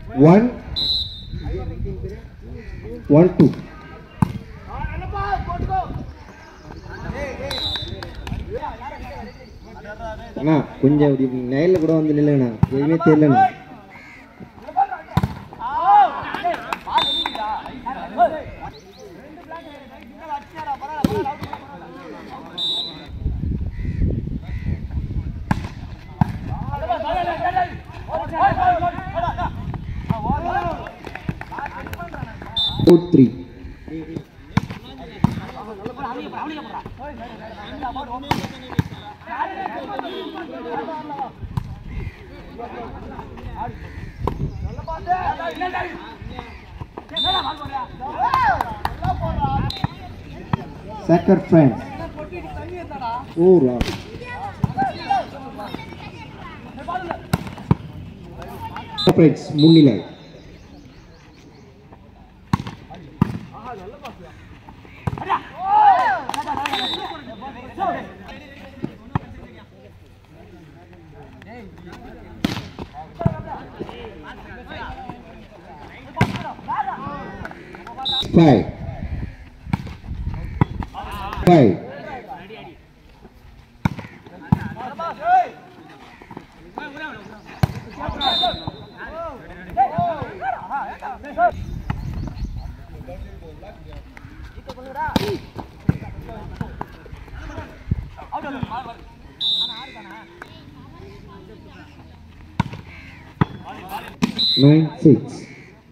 One one two அண்ணா கொஞ்சம் அப்படி நயலில் கூட வந்து நில்லுங்கண்ணா எதுவுமே தெரியலண்ணா four three Second friends. Oh, wrong. Friends, முன்னிலை Five. Five. Nine six.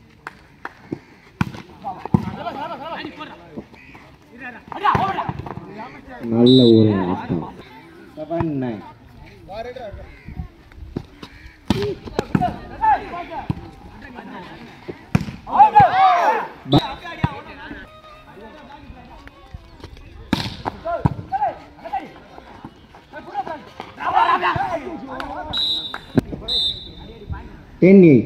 நல்ல ஒரு ஆட்டம் seven nine ten eight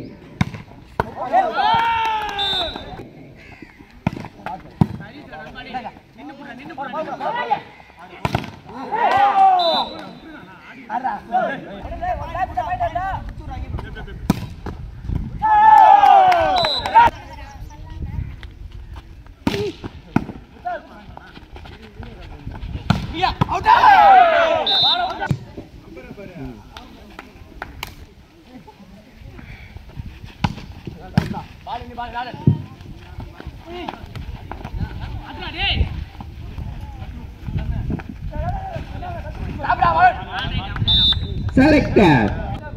Selected.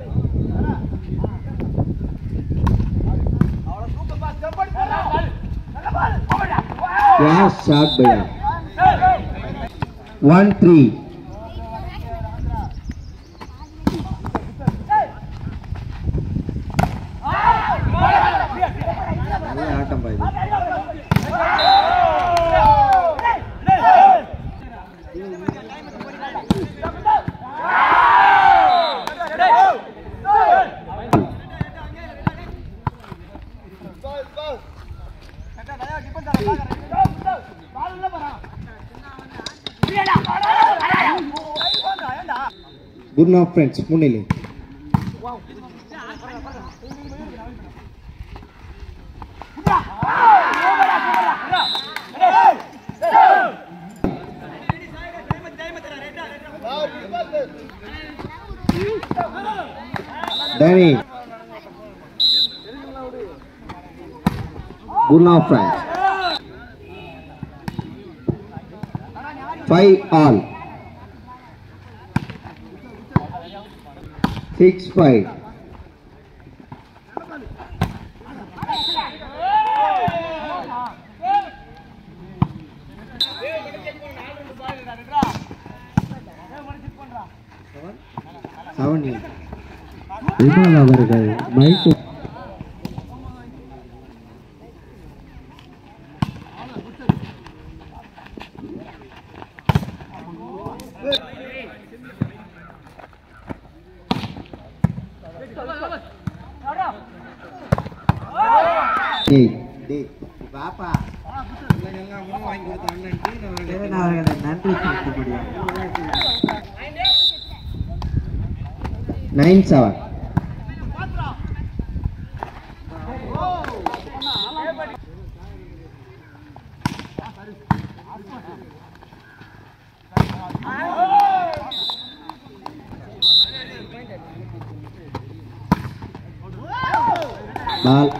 Yeah, shot bhaiya. One three. நல்ல ஆட்டம் பா இது குட் நா ஃப்ரெண்ட்ஸ் முன்னிலை Danny. Good now, friends. Five all. Six five. Seven eight. Vimal அவர்கள் மைக்கு டேய் டேய் பாப்பா வாங்கி கொடுத்த அண்ணன் நன்றி செலுத்த முடியும் நைன் செவன் பால்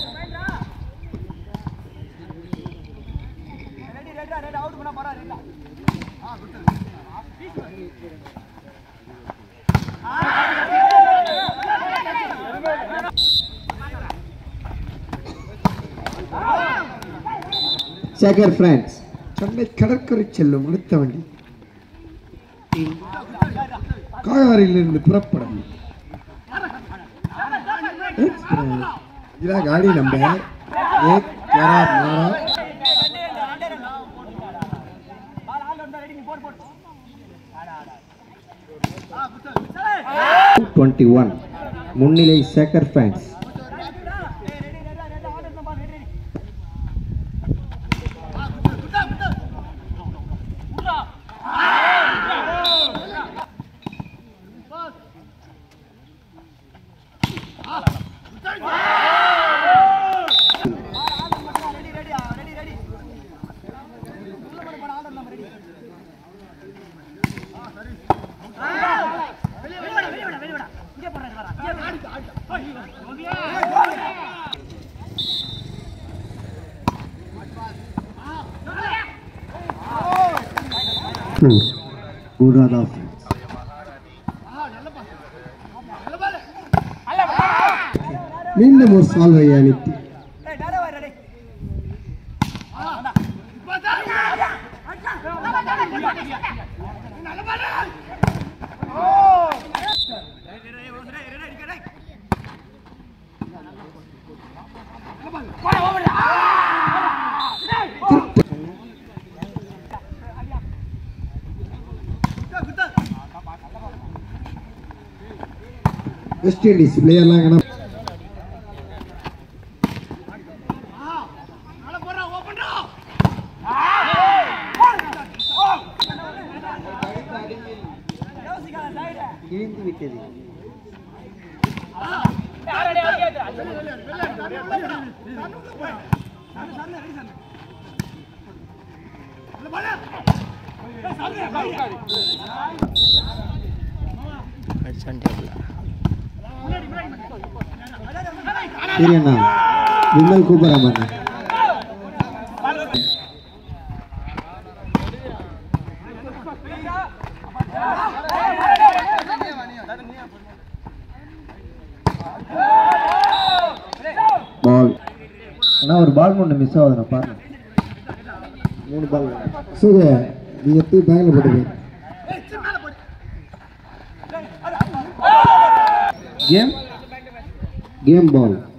சேகர் பிரான்ஸ் சென்னை கடற்கரை செல்லும் அடுத்த வண்டி காகாரிலிருந்து புறப்படும் இதான் காடி நம்பர் ஏக் கேரா மாரா டுவெண்ட்டி ஒன் முன்னிலை சேகர் பிரான்ஸ் குருநாதா மீண்டும் ஒரு சால்வையை அனுப்பி வெஸ்ட் இண்டீஸ் பிளேயர்லாம் எங்கன்னா கிழிந்து விட்டது சரியண்ணா விமல் கூப்பிடறான் பாருங்க பால் அண்ணா ஒரு பால் ஒன்று மிஸ் ஆகுதுண்ணா பாருங்க மூணு பால் சூரிய நீ எடுத்து பேங்க்ல போட்டு கேம் கேம் பால்